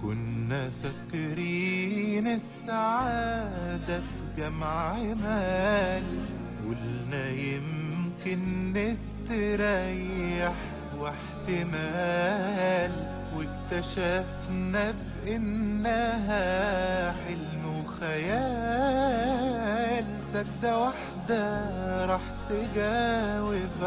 كنا فاكرين السعادة في جمع مال قلنا يمكن نستريح واحتمال واكتشفنا بإنها حلم وخيال سجدة واحدة راح تجاوب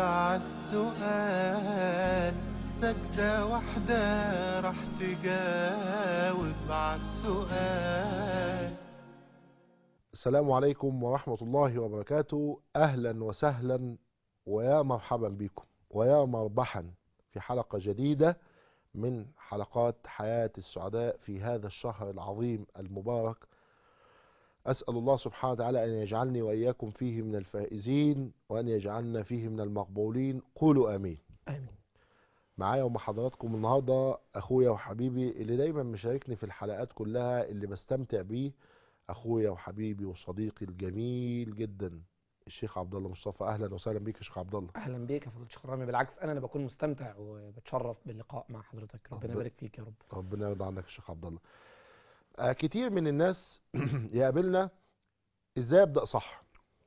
عالسؤال سجدة واحدة راح تجاوب عالسؤال السلام عليكم ورحمة الله وبركاته أهلا وسهلا ويا مرحبا بكم ويا مربحا في حلقة جديدة من حلقات حياة السعداء في هذا الشهر العظيم المبارك أسأل الله سبحانه وتعالى أن يجعلني وإياكم فيه من الفائزين وأن يجعلنا فيه من المقبولين قولوا آمين آمين معايا ومع حضراتكم النهاردة أخويا وحبيبي اللي دايما مشاركني في الحلقات كلها اللي بستمتع بيه أخويا وحبيبي وصديقي الجميل جدا الشيخ عبد الله مصطفى أهلا وسهلا بيك يا شيخ عبد الله اهلا بيك يا فضيله الشيخ رامي بالعكس انا اللي بكون مستمتع وبتشرف باللقاء مع حضرتك ربنا ربنا- يبارك فيك يا رب ربنا يرضى عنك يا شيخ عبد الله آه كتير من الناس يقابلنا ازاي ابدا صح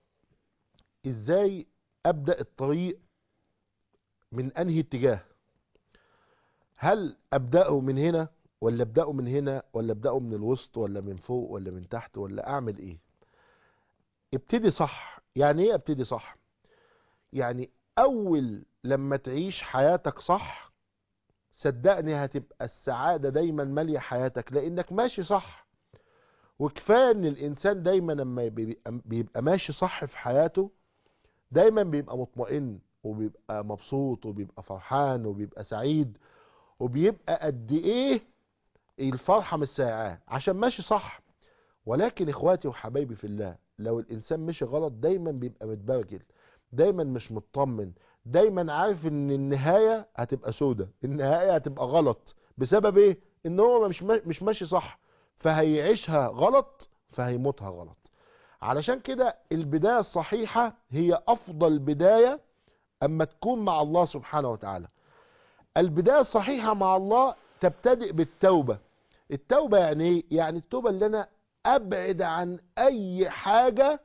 ازاي ابدا الطريق من انهي اتجاه هل ابداه من هنا ولا ابداه من هنا ولا ابداه من الوسط ولا من فوق ولا من تحت ولا اعمل ايه ابتدي صح يعني ايه ابتدي صح يعني اول لما تعيش حياتك صح صدقني هتبقى السعادة دايما مالية حياتك لانك ماشي صح وكفاية ان الانسان دايما لما بيبقى, بيبقى ماشي صح في حياته دايما بيبقى مطمئن وبيبقى مبسوط وبيبقى فرحان وبيبقى سعيد وبيبقى قد ايه الفرحة مش ساعاه عشان ماشي صح ولكن اخواتي وحبايبي في الله لو الانسان مشي غلط دايما بيبقى متبرجل دايما مش مطمن دايما عارف ان النهاية هتبقى سودة النهاية هتبقى غلط بسبب ايه ان هو مش ما- مش ماشي صح فهيعيشها غلط فهيموتها غلط علشان كده البداية الصحيحة هي افضل بداية اما تكون مع الله سبحانه وتعالى البداية الصحيحة مع الله تبتدئ بالتوبة التوبة يعني ايه يعني التوبة اللي انا ابعد عن اي حاجة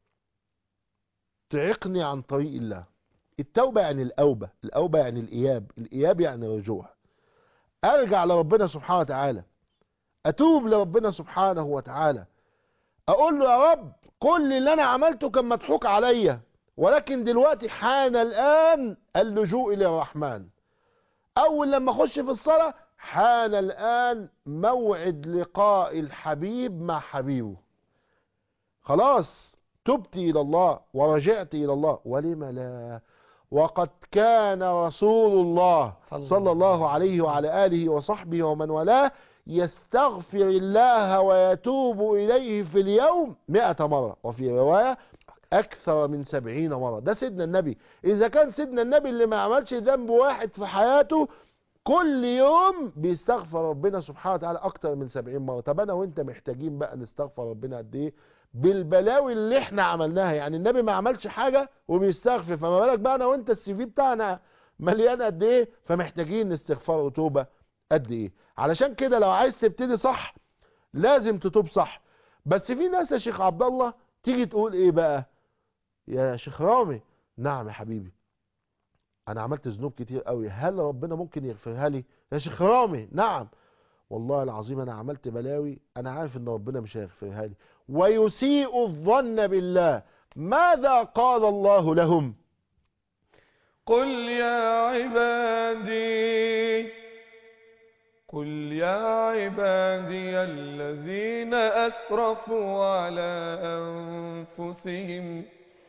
تعيقني عن طريق الله التوبة يعني الأوبة الأوبة يعني الإياب الإياب يعني الرجوع أرجع لربنا سبحانه وتعالى أتوب لربنا سبحانه وتعالى أقول له يا رب كل اللي أنا عملته كان مضحوك عليا ولكن دلوقتي حان الآن اللجوء إلى الرحمن أول لما أخش في الصلاة حان الآن موعد لقاء الحبيب مع حبيبه خلاص تبت إلى الله ورجعت إلى الله ولم لا وقد كان رسول الله صلى صلى الله عليه وعلى آله وصحبه ومن والاه يستغفر الله ويتوب إليه في اليوم مئة مرة وفي رواية أكثر من سبعين مرة ده سيدنا النبي إذا كان سيدنا النبي اللي ما عملش ذنب واحد في حياته كل يوم بيستغفر ربنا سبحانه وتعالى أكتر من سبعين مرة طب أنا وأنت محتاجين بقى نستغفر ربنا قد إيه بالبلاوي اللي احنا عملناها يعني النبي ما عملش حاجة وبيستغفر فما بالك بقى انا وانت السي في بتاعنا مليان قد ايه فمحتاجين استغفار وتوبة قد ايه علشان كده لو عايز تبتدي صح لازم تتوب صح بس في ناس يا شيخ عبد الله تيجي تقول ايه بقى يا شيخ رامي نعم يا حبيبي انا عملت ذنوب كتير قوي هل ربنا ممكن يغفرها لي يا شيخ رامي نعم والله العظيم انا عملت بلاوي انا عارف ان ربنا مش هيغفرها لي ويسيء الظن بالله ماذا قال الله لهم قل يا عبادي قل يا عبادي الذين أسرفوا على أنفسهم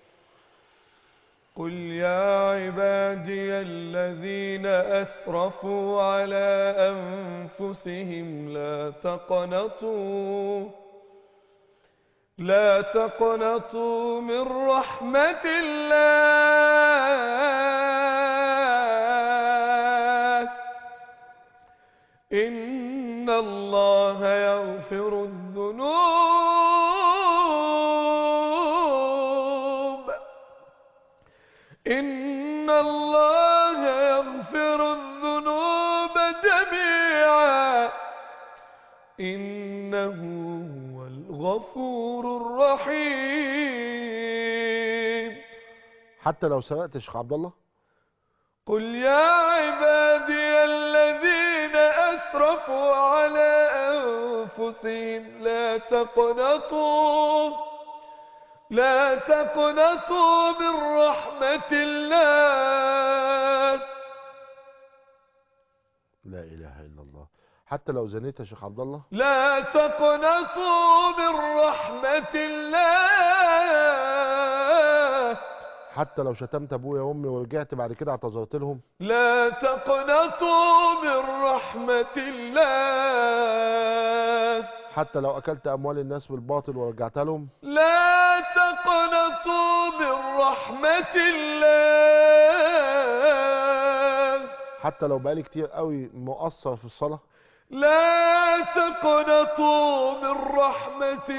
قل يا عبادي الذين أسرفوا على أنفسهم لا تقنطوا لا تقنطوا من رحمة الله إن الله يغفر الذنوب إن الله يغفر الذنوب جميعا إنه هو الغفور الرحيم حتى لو سرقت يا شيخ عبد الله قل يا عبادي الذين أسرفوا على أنفسهم لا تقنطوا لا تقنطوا من رحمة الله لا اله الا الله حتى لو زنيت يا شيخ عبد الله لا تقنطوا من رحمة الله حتى لو شتمت ابويا وامي ورجعت بعد كده اعتذرت لهم لا تقنطوا من رحمة الله حتى لو اكلت اموال الناس بالباطل ورجعتها لهم لا تقنطوا من رحمة الله حتى لو بقالي كتير قوي مقصر في الصلاة لا تقنطوا من رحمة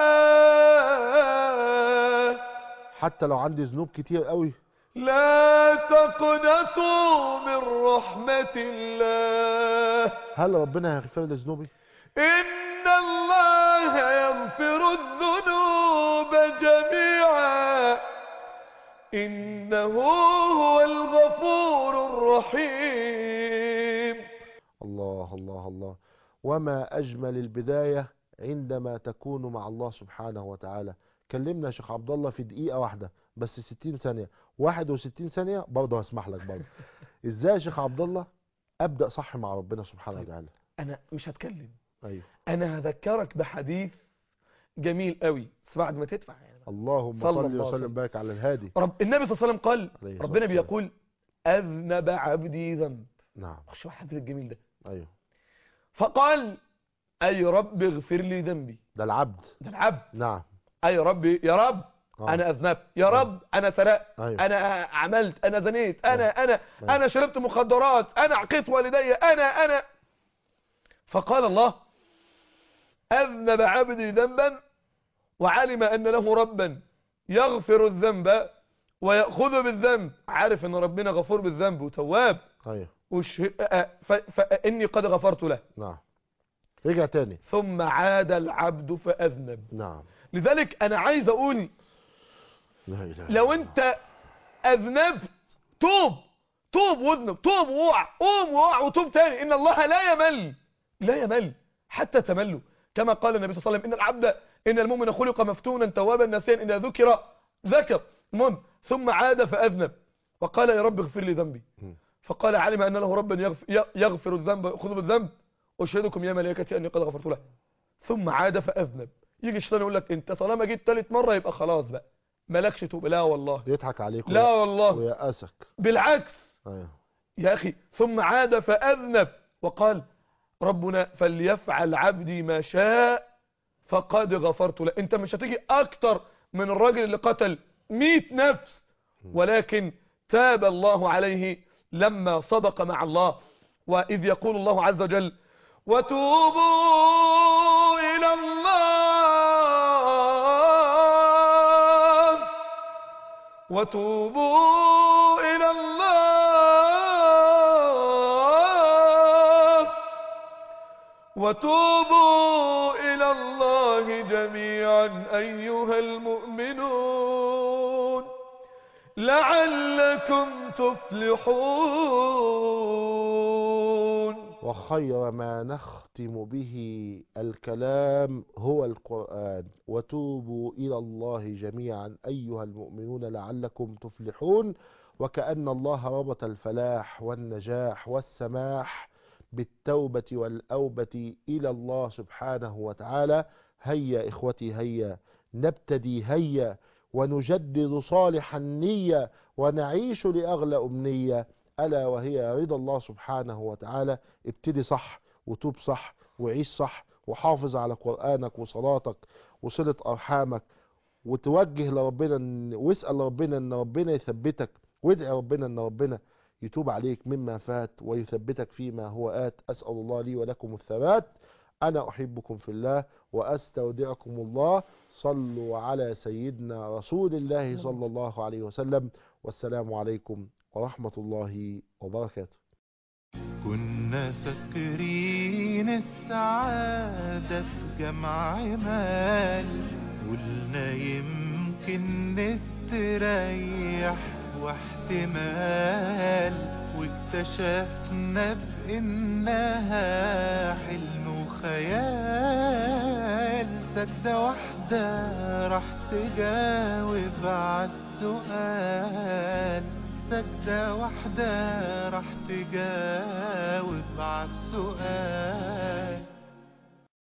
الله حتى لو عندي ذنوب كتير قوي لا تقنطوا من رحمة الله هل ربنا هيغفر لي ذنوبي إن الله يغفر الذنوب جميعا إنه هو الغفور الرحيم الله الله الله وما أجمل البداية عندما تكون مع الله سبحانه وتعالى كلمنا يا شيخ عبد الله في دقيقة واحدة بس 60 ثانية 61 ثانية برضه هسمح لك برضه ازاي يا شيخ عبد الله ابدأ صح مع ربنا سبحانه طيب. وتعالى انا مش هتكلم ايوه انا هذكرك بحديث جميل قوي بس بعد ما تدفع يعني اللهم صلى صل الله عليه وسلم وسلم. بارك على الهادي رب النبي صلى الله عليه وسلم قال عليه الصلاة ربنا والسلام. بيقول اذنب عبدي ذنب نعم خش بقى الحديث الجميل ده ايوه فقال اي رب اغفر لي ذنبي ده العبد ده العبد نعم اي رب يا رب آه. انا اذنبت يا رب انا سرقت ايوه انا عملت انا زنيت انا انا أيوة. انا شربت مخدرات انا عقيت والدي انا انا فقال الله اذنب عبدي ذنبا وعلم ان له ربا يغفر الذنب ويأخذ بالذنب عارف ان ربنا غفور بالذنب وتواب ايوه وش... ف... فاني قد غفرت له نعم رجع تاني ثم عاد العبد فاذنب نعم لذلك انا عايز اقول لا اله إلا لو الله. انت اذنبت توب توب واذنب توب ووقع قوم ووقع وتوب تاني ان الله لا يمل لا يمل حتى تملوا كما قال النبي صلى الله عليه وسلم ان العبد ان المؤمن خلق مفتونا توابا ناسيا اذا ذكر ذكر المهم ثم عاد فاذنب وقال يا رب اغفر لي ذنبي م. فقال علم ان له ربا يغفر, يغفر الذنب ويأخذ بالذنب اشهدكم يا ملائكتي اني قد غفرت له ثم عاد فاذنب يجي الشيطان يقول لك انت طالما جيت ثالث مره يبقى خلاص بقى مالكش توب لا والله يضحك عليك لا والله ويأسك بالعكس ايوه يا أخي ثم عاد فأذنب وقال ربنا فليفعل عبدي ما شاء فقد غفرت له انت مش هتيجي اكتر من الراجل اللي قتل مئة نفس ولكن تاب الله عليه لما صدق مع الله وإذ يقول الله عز وجل وتوبوا إلى الله وتوبوا إلى الله وتوبوا إلى الله جميعا أيها المؤمنون لعلكم تفلحون وخير ما نختم به الكلام هو القرآن وتوبوا إلى الله جميعا أيها المؤمنون لعلكم تفلحون وكأن الله ربط الفلاح والنجاح والسماح بالتوبة والأوبة إلى الله سبحانه وتعالى هيا إخوتي هيا نبتدي هيا ونجدد صالح النية ونعيش لأغلى أمنية ألا وهي رضا الله سبحانه وتعالى ابتدي صح وتوب صح وعيش صح وحافظ على قرآنك وصلاتك وصلة أرحامك وتوجه لربنا إن- واسأل ربنا ان ربنا يثبتك وادعي ربنا ان ربنا يتوب عليك مما فات ويثبتك فيما هو آت أسأل الله لي ولكم الثبات أنا أحبكم في الله وأستودعكم الله صلوا على سيدنا رسول الله صلى الله عليه وسلم والسلام عليكم ورحمة الله وبركاته كنا فاكرين السعادة واحدة في جمع مال قلنا يمكن نستريح واحتمال واكتشفنا بإنها حلم وخيال سجدة واحدة راح تجاوب عالسؤال سجدة واحدة راح تجاوب عالسؤال